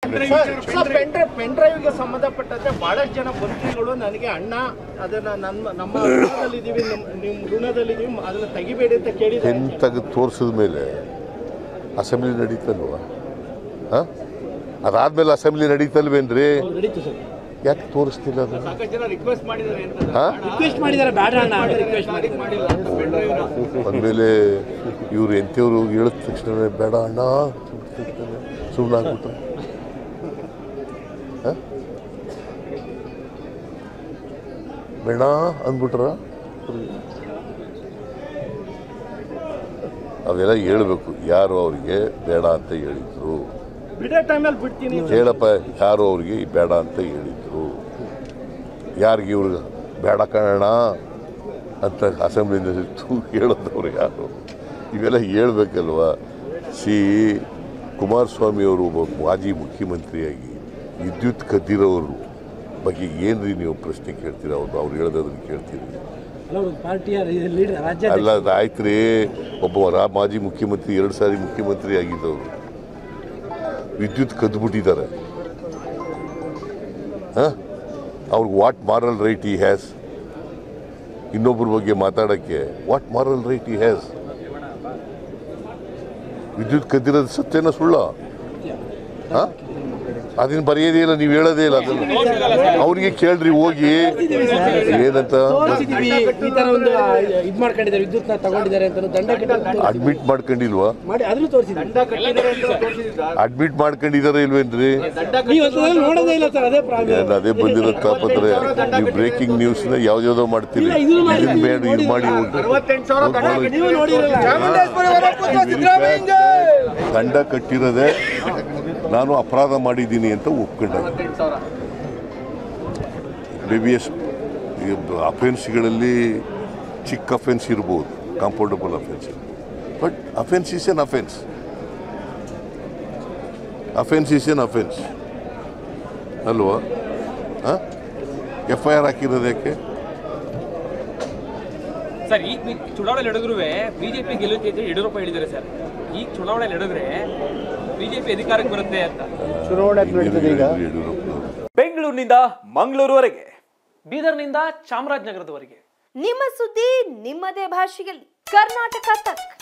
Pen ಡ್ರೈವ್ಗೆ ಸಂಬಂಧಪಟ್ಟಂತೆ ಬಹಳಷ್ಟು ಜನ ಮಂತ್ರಿಗಳು ನನಗೆ ಅಣ್ಣ ಅದನ್ನ ನನ್ನ ನಮ್ಮ ಋಣದಲ್ಲಿದ್ದೀವಿ ನಮ್ಮ ನಿಮ್ಮ ಋಣದಲ್ಲಿದ್ದೀವಿ ಅದನ್ನ ತೆಗಿಬೇಡಿ ಅಂತ ಕೇಳಿದ್ದಾರೆ ಪೆನ್ ತೆಗೆದು ತೋರಿಸಿದ ಮೇಲೆ ಅಸೆಂಬ್ಲಿ ನಡೀತಲ್ವ ಹಾಂ ಅದಾದ್ಮೇಲೆ ಅಸೆಂಬ್ಲಿ ನಡೀತಲ್ವೇನ್ರಿ ನಡೀತು ಸರ್ ಯಾಕೆ ತೋರಿಸ್ತಿಲ್ಲ ಅದು ಸಾಕಷ್ಟು ಜನ ರಿಕ್ವೆಸ್ಟ್ ಮಾಡಿದ್ದಾರೆ ಅಂತ ಹಾಂ ರಿಕ್ವೆಸ್ಟ್ ಮಾಡಿದ್ದಾರೆ ಬೇಡ ಅಣ್ಣ ರಿಕ್ವೆಸ್ಟ್ ಮಾಡಿಲ್ಲ ಅಂತ ಪೆನ್ ಡ್ರೈವ್ನ ಅಂದಮೇಲೆ ಇವ್ರು ಎಂಥವ್ರು ಹೇಳಿದ ತಕ್ಷಣ ಬೇಡ ಅಣ್ಣ ಸುಮ್ಮನೆ ಆಗ್ಬಿಟ್ರೆ ಹ? ಬೇಡ ಅಂದ್ಬಿಟ್ರ ಅವೆಲ್ಲ ಹೇಳ್ಬೇಕು ಯಾರು ಅವ್ರಿಗೆ ಬೇಡ ಅಂತ ಹೇಳಿದ್ರು ಬಿಡೋ ಟೈಮಲ್ಲಿ ಬಿಡ್ತೀನಿ ಹೇಳಪ್ಪ ಯಾರು ಅವ್ರಿಗೆ ಬೇಡ ಅಂತ ಹೇಳಿದ್ರು ಯಾರಿಗೆ ಇವ್ರಿಗೆ ಬೇಡ ಕಣಣ ಅಂತ ಅಸೆಂಬ್ಲಿಯಿಂದ ಹೇಳಿದವ್ರು ಯಾರು ಇವೆಲ್ಲ ಹೇಳ್ಬೇಕಲ್ವ ಸಿ ಕುಮಾರಸ್ವಾಮಿ ಅವರು ಒಬ್ಬ ಮಾಜಿ ಮುಖ್ಯಮಂತ್ರಿಯಾಗಿ ವಿದ್ಯುತ್ ಕದ್ದಿರೋರು ಬಗ್ಗೆ ಏನ್ರಿ ನೀವು ಪ್ರಶ್ನೆ ಕೇಳ್ತೀರಾ ಅವ್ರು ಅವ್ರು ಹೇಳೋದನ್ನ ಕೇಳ್ತೀರಿ ಪಾರ್ಟಿಯ ಲೀಡರ್ ರಾಜ್ಯ ಅಲ್ಲ ಅದು ಆಯ್ತು ರೀ ಒಬ್ಬ ರಾ ಮಾಜಿ ಮುಖ್ಯಮಂತ್ರಿ ಎರಡು ಸಾರಿ ಮುಖ್ಯಮಂತ್ರಿ ಆಗಿದ್ದವರು ವಿದ್ಯುತ್ ಕದ್ದುಬಿಟ್ಟಿದ್ದಾರೆ ಅವ್ರಿಗೆ what moral right he has ಇನ್ನೊಬ್ಬರ ಬಗ್ಗೆ ಮಾತಾಡೋಕ್ಕೆ what moral right he has ವಿದ್ಯುತ್ ಕದ್ದಿರೋದು ಸತ್ಯನ ಸುಳ್ಳ ಹಾಂ ಅದನ್ನ ಬರೆಯೋದೇ ಇಲ್ಲ ನೀವು ಹೇಳೋದೇ ಇಲ್ಲ ಅದನ್ನ ಅವ್ರಿಗೆ ಕೇಳ್ರಿ ಹೋಗಿ ಏನಂತ ತೋರಿಸಿದೀವಿ ಈ ತರ ಒಂದು ಇದ್ ಮಾಡ್ಕೊಂಡಿದ್ದಾರೆ ವಿದ್ಯುತ್ನ ತಗೊಂಡಿದ್ದಾರೆ ಅಂತ ದಂಡ ಕಟ್ಟಿ ಅಡ್ಮಿಟ್ ಮಾಡ್ಕೊಂಡಿಲ್ವಾ ಮಾಡಿ ಅದ್ರೂ ತೋರಿಸಿದ್ವಿ ದಂಡ ಕಟ್ಟಿದ್ದಾರೆ ಅಂತ ಅಡ್ಮಿಟ್ ಮಾಡ್ಕೊಂಡಿದಾರೆ ಇಲ್ವೇನ್ರಿ ನೀವು ಅದ್ರಲ್ಲಿ ನೋಡೋದೇ ಇಲ್ಲ ಸರ್ ಅದೇ ಪ್ರಾಬ್ಲಮ್ ಏನ್ ಅದೇ ಬಂದಿರೋ ತಾಪತ್ರೆ ನೀವು ಬ್ರೇಕಿಂಗ್ ನ್ಯೂಸ್ ನ ಯಾವ್ದಾವ್ದೋ ಮಾಡ್ತೀರಿ ಇಲ್ಲ, ಇದನ್ನು ಮಾಡಿ. ಇದನ್ನ ಬೇಡ ಇದು ಮಾಡಿ ಹೋಗಿ ನೀವು ನೋಡಿರಲ್ಲ ದಂಡ ಕಟ್ಟಿರೋದೆ ನಾನು ಅಪರಾಧ ಮಾಡಿದ್ದೀನಿ ಅಂತ ಒಪ್ಕೊಂಡೆ ಬಿ ಬಿ ಎಸ್ ಅಫೆನ್ಸ್ಗಳಲ್ಲಿ ಚಿಕ್ಕ ಅಫೆನ್ಸ್ ಇರ್ಬೋದು compoundable offence but offence is an offence offence is an offence ಅಲ್ವಾ ಎಫ್ ಐ ಆರ್ ಹಾಕಿರೋದು ಯಾಕೆ ಸರ್ ಈಗ ಬಿ- ಚುನಾವಣೆ ನಡೆದ್ರು ಬಿಜೆಪಿ ಗೆಲ್ಲುತ್ತೆ ಅಂತ ಯಡಿಯೂರಪ್ಪ ಹೇಳಿದ್ದಾರೆ ಸರ್ ಈಗ ಚುನಾವಣೆ ನಡೆದ್ರೆ ಬಿಜೆಪಿ ಅಧಿಕಾರಕ್ಕೆ ಬರುತ್ತೆ ಅಂತ ಯಡಿಯೂರಪ್ಪನವರು ಬೆಂಗಳೂರಿನಿಂದ ಮಂಗಳೂರುವರೆಗೆ ಬೀದರ್ನಿಂದ ಚಾಮರಾಜನಗರದವರೆಗೆ ನಿಮ್ಮ ಸುದ್ದಿ ನಿಮ್ಮದೇ ಭಾಷೆಯಲ್ಲಿ ಕರ್ನಾಟಕ ತಕ್